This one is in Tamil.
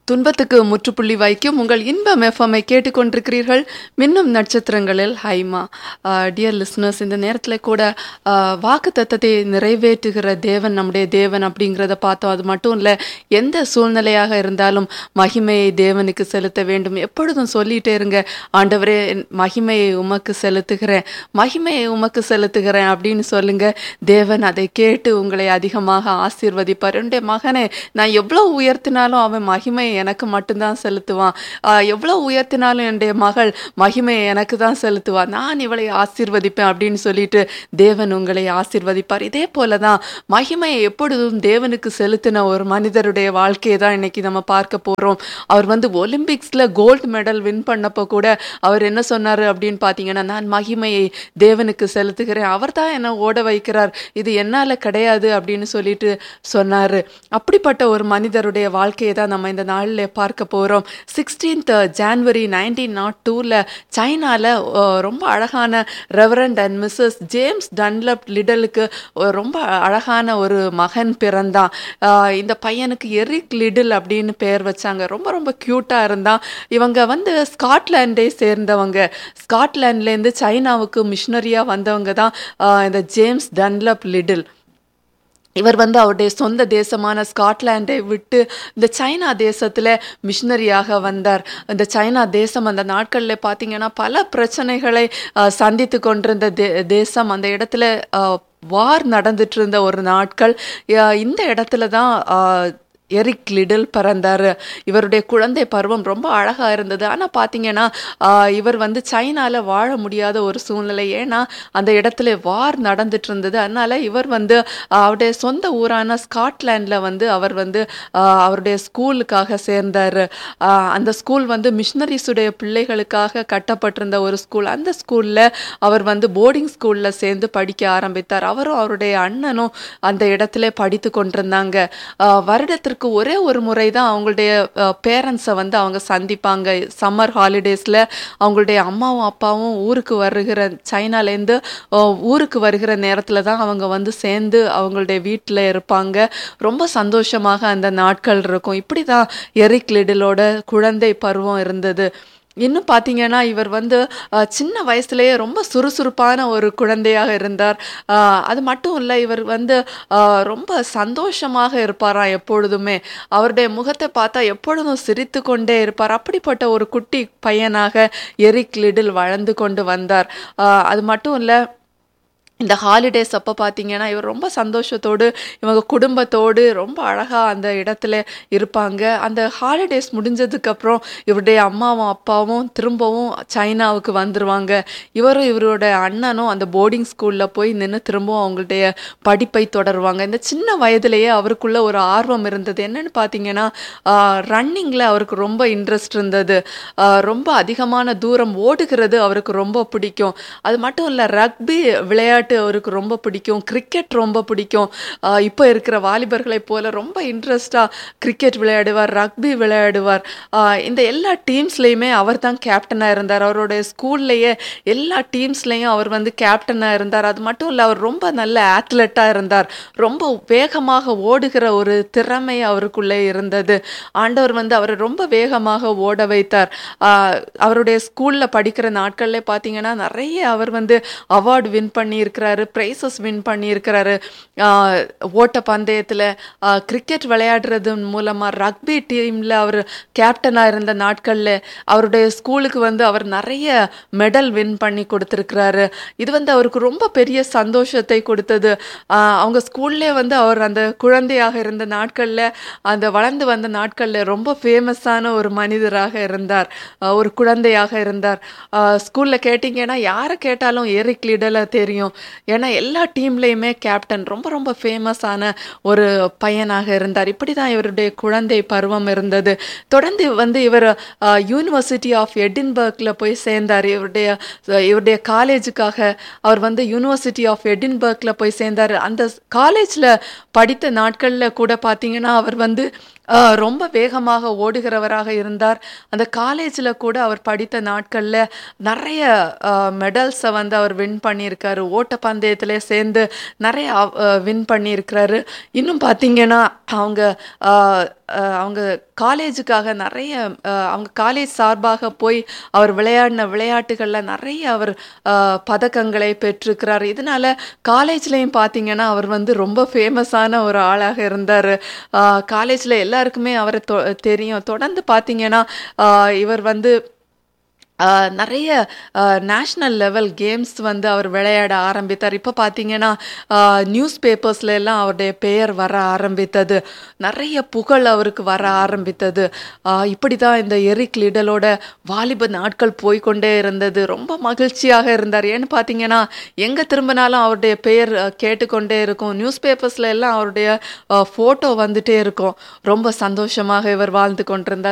துன்பத்துக்கு முற்றுப்புள்ளி வைக்கும் உங்கள் இன்பம் எஃப்எம்ஐ கேட்டுக்கொண்டிருக்கிறீர்கள் மின்னும் நட்சத்திரங்களில் ஹைமா டியர் லிஸ்னர்ஸ் இந்த நேரத்தில் கூட வாக்கு தத்தத்தை நிறைவேற்றுகிற தேவன் நம்முடைய தேவன் அப்படிங்கிறத பார்த்தோம் அது மட்டும் இல்லை எந்த சூழ்நிலையாக இருந்தாலும் மகிமையை தேவனுக்கு செலுத்த வேண்டும் எப்பொழுதும் சொல்லிட்டே இருங்க ஆண்டவரே என் மகிமையை உமக்கு செலுத்துகிறேன் மகிமையை உமக்கு செலுத்துகிறேன் அப்படின்னு சொல்லுங்க தேவன் அதை கேட்டு உங்களை அதிகமாக ஆசீர்வதிப்பார் என்னுடைய மகனே நான் எவ்வளோ உயர்த்தினாலும் அவன் மகிமையை எனக்கு மட்டும்தான் செலுத்துவான் ஆஹ் எவ்வளவு உயர்த்தினாலும் என்னுடைய மகள் மகிமையை எனக்கு தான் செலுத்துவான் நான் இவளை ஆசீர்வதிப்பேன் அப்படின்னு சொல்லிட்டு தேவன் உங்களை ஆசீர்வதிப்பார் இதே போல தான் மகிமையை எப்பொழுதும் தேவனுக்கு செலுத்தின ஒரு மனிதருடைய வாழ்க்கையை தான் இன்னைக்கு நம்ம பார்க்க போறோம் அவர் வந்து ஒலிம்பிக்ஸ்ல கோல்டு மெடல் வின் பண்ணப்போ கூட அவர் என்ன சொன்னாரு அப்படின்னு பார்த்தீங்கன்னா நான் மகிமையை தேவனுக்கு செலுத்துகிறேன் அவர் தான் என்னை ஓட வைக்கிறார் இது என்னால கிடையாது அப்படின்னு சொல்லிட்டு சொன்னாரு அப்படிப்பட்ட ஒரு மனிதருடைய வாழ்க்கையை தான் நம்ம இந்த நாளில் பார்க்க போகிறோம் சிக்ஸ்டீன்த் ஜான்வரி நைன்டீன் நாட் டூவில் சைனாவில் ரொம்ப அழகான reverend and Mrs James Dunlop லிடலுக்கு ஒரு ரொம்ப அழகான ஒரு மகன் பிறந்தான் ஆஹ் இந்த பையனுக்கு எரிக் லிடில் அப்படின்னு பெயர் வச்சாங்க ரொம்ப ரொம்ப க்யூட்டாக இருந்தான் இவங்க வந்து ஸ்காட்லாண்டை சேர்ந்தவங்க ஸ்காட்லாண்ட்லேருந்து சைனாவுக்கு மிஷினரியாக வந்தவங்க தான் ஆஹ் இந்த ஜேம்ஸ் டன்லப் லிடில் இவர் வந்து அவருடைய சொந்த தேசமான ஸ்காட்லாண்டை விட்டு இந்த சைனா தேசத்தில் மிஷினரியாக வந்தார் இந்த சைனா தேசம் அந்த நாட்களில் பார்த்தீங்கன்னா பல பிரச்சனைகளை அஹ், சந்தித்து கொண்டிருந்த தே தேசம் அந்த இடத்துல அஹ், வார் நடந்துட்டு இருந்த ஒரு நாட்கள் அஹ், இந்த இடத்துல தான் அஹ், எரிக் லிடில் பிறந்தார் இவருடைய குழந்தை பருவம் ரொம்ப அழகாக இருந்தது ஆனால் பார்த்தீங்கன்னா ஆஹ், இவர் வந்து சைனாவில் வாழ முடியாத ஒரு சூழ்நிலை ஏன்னா அந்த இடத்துல வார் நடந்துட்டு இருந்தது அதனால இவர் வந்து ஆஹ், அவருடைய சொந்த ஊரான ஸ்காட்லாண்டில் வந்து அவர் வந்து ஆஹ், அவருடைய ஸ்கூலுக்காக சேர்ந்தார் ஆஹ், அந்த ஸ்கூல் வந்து மிஷினரிஸுடைய பிள்ளைகளுக்காக கட்டப்பட்டிருந்த ஒரு ஸ்கூல் அந்த ஸ்கூலில் அவர் வந்து போர்டிங் ஸ்கூலில் சேர்ந்து படிக்க ஆரம்பித்தார் அவரும் அவருடைய அண்ணனும் அந்த இடத்துல படித்து கொண்டிருந்தாங்க ஆஹ், வருடத்திற்கு ஒரே ஒரு முறை தான் அவங்களுடைய பேரண்ட்ஸை வந்து அவங்க சந்திப்பாங்க சம்மர் ஹாலிடேஸில் அவங்களுடைய அம்மாவும் அப்பாவும் ஊருக்கு வருகிற சைனாலேருந்து ஊருக்கு வருகிற நேரத்தில் தான் அவங்க வந்து சேர்ந்து அவங்களுடைய வீட்டில் இருப்பாங்க ரொம்ப சந்தோஷமாக அந்த நாட்கள் இருக்கும் இப்படி தான் எரிக் லிடிலோட குழந்தை பருவம் இருந்தது இன்னும் பார்த்தீங்கன்னா இவர் வந்து அஹ், சின்ன வயசுலேயே ரொம்ப சுறுசுறுப்பான ஒரு குழந்தையாக இருந்தார் அஹ், அது மட்டும் இல்லை இவர் வந்து அஹ், ரொம்ப சந்தோஷமாக இருப்பாராம் எப்பொழுதுமே அவருடைய முகத்தை பார்த்தா எப்பொழுதும் சிரித்து கொண்டே இருப்பார் அப்படிப்பட்ட ஒரு குட்டி பையனாக எரிக் லிடில் வளர்ந்து கொண்டு வந்தார் அஹ், அது மட்டும் இல்லை இந்த ஹாலிடேஸ் அப்போ பார்த்தீங்கன்னா இவர் ரொம்ப சந்தோஷத்தோடு இவங்க குடும்பத்தோடு ரொம்ப அழகாக அந்த இடத்துல இருப்பாங்க அந்த ஹாலிடேஸ் முடிஞ்சதுக்கப்புறம் இவருடைய அம்மாவும் அப்பாவும் திரும்பவும் சைனாவுக்கு வந்துடுவாங்க இவரும் இவரோட அண்ணனும் அந்த போர்டிங் ஸ்கூலில் போய் நின்று திரும்பவும் அவங்களுடைய படிப்பை தொடருவாங்க இந்த சின்ன வயதிலேயே அவருக்குள்ள ஒரு ஆர்வம் இருந்தது என்னன்னு பார்த்தீங்கன்னா ரன்னிங்கில் அவருக்கு ரொம்ப இன்ட்ரெஸ்ட் இருந்தது ஆஹ் ரொம்ப அதிகமான தூரம் ஓடுகிறது அவருக்கு ரொம்ப பிடிக்கும் அது மட்டும் இல்லை ரக்பி விளையாட்டு அவருக்கு ரொம்ப பிடிக்கும் கிரிக்கெட் ரொம்ப பிடிக்கும் ஆஹ் இப்போ இருக்கிற வாலிபர்களைப் போல ரொம்ப இன்ட்ரெஸ்டாக கிரிக்கெட் விளையாடுவார் ரக்பி விளையாடுவார் ஆஹ் இந்த எல்லா டீம்ஸ்லேயுமே அவர் தான் கேப்டனாக இருந்தார் அவருடைய ஸ்கூல்லையே எல்லா டீம்ஸ்லேயும் அவர் வந்து கேப்டனாக இருந்தார் அது மட்டும் இல்லை அவர் ரொம்ப நல்ல ஆத்லெட்டாக இருந்தார் ரொம்ப வேகமாக ஓடுகிற ஒரு திறமை அவருக்குள்ளே இருந்தது ஆண்டவர் வந்து அவரை ரொம்ப வேகமாக ஓட வைத்தார் ஆஹ் அவருடைய ஸ்கூலில் படிக்கிற நாட்கள்ல பார்த்தீங்கன்னா நிறைய அவர் வந்து அவார்டு வின் பண்ணியிருக்கிறாரு ப்ரைஸஸ் வின் பண்ணியிருக்கிறாரு ஆஹ் ஓட்ட பந்தயத்தில் கிரிக்கெட் விளையாடுறது மூலமாக ரக்பி டீமில் அவர் கேப்டனாக இருந்த நாட்களில் அவருடைய ஸ்கூலுக்கு வந்து அவர் நிறைய மெடல் வின் பண்ணி கொடுத்துருக்கிறாரு இது வந்து அவருக்கு ரொம்ப பெரிய சந்தோஷத்தை கொடுத்தது ஆஹ் அவங்க ஸ்கூல்லே வந்து அவர் அந்த குழந்தையாக இருந்த நாட்களில் அந்த வளர்ந்து வந்த நாட்களில் ரொம்ப ஃபேமஸான ஒரு மனிதராக இருந்தார் ஆஹ் ஒரு குழந்தையாக இருந்தார் ஸ்கூலில் கேட்டிங்கன்னா யாரை கேட்டாலும் எரிக் லிடலை தெரியும் ஏன்னா எல்லா டீம்லேயுமே கேப்டன் ரொம்ப ரொம்ப ஃபேமஸான ஒரு பையனாக இருந்தார் இப்படி தான் இவருடைய குழந்தை பருவம் இருந்தது தொடர்ந்து வந்து இவர் யூனிவர்சிட்டி ஆஃப் எடின்பர்க்ல போய் சேர்ந்தார் இவருடைய இவருடைய காலேஜுக்காக அவர் வந்து யூனிவர்சிட்டி ஆஃப் எடின்பர்க்ல போய் சேர்ந்தார் அந்த காலேஜில் படித்த நாட்களில் கூட பார்த்தீங்கன்னா அவர் வந்து அ ரொம்ப வேகமாக ஓடுகிறவராக இருந்தார். அந்த காலேஜ்ல கூட அவர் படித்த நாட்கள்ல நெறைய அ மெடல்ஸ வந்து அவர் வின் பண்ணியிருக்காரு. ஓட்டப்பந்தயத்திலே சேர்ந்து நெறைய அவ் அ வின் பண்ணியிருக்கிறாரு. இன்னும் பார்த்தீங்கன்னா, அவங்க அ அ அவங்க காலேஜுக்காக நெறைய அ அவங்க காலேஜ் சார்பாக போய் அவர் விளையாடின விளையாட்டுகள்ல நெறைய அவர் அ பதக்கங்களை பெற்றிருக்கிறார். இதனால காலேஜ்லயும் பார்த்தீங்கன்னா, அவர் வந்து ரொம்ப ஃபேமஸான ஒரு ஆளாக இருந்தாரு. அ காலேஜ்ல எல்லாருக்குமே அவர தொ தெரியும். தொடர்ந்து பார்த்தீங்கன்னா, அ இவர் வந்து அ நெறைய அ நேஷனல் லெவல் கேம்ஸ் வந்து அவர் விளையாட ஆரம்பித்தார். இப்ப பார்த்தீங்கன்னா, அ நியூஸ் பேப்பர்ஸ்ல எல்லாம் அவருடைய பெயர் வர ஆரம்பித்தது. நெறைய புகழ் அவருக்கு வர ஆரம்பித்தது. அ இப்படிதான் இந்த எரிக் லிடலோட வாலிப நாட்கள் போய்க்கொண்டே இருந்தது. ரொம்ப மகிழ்ச்சியாக இருந்தார். ஏன்னு பார்த்தீங்கன்னா, எங்க திரும்பினாலும் அவருடைய பெயர் அ கேட்டுக்கொண்டே இருக்கும். நியூஸ் பேப்பர்ஸ்ல எல்லாம் அவருடைய அ ஃபோட்டோ வந்துட்டே இருக்கும். ரொம்ப சந்தோஷமாக இவர் வாழ்ந்து கொண்டிருந்தார்.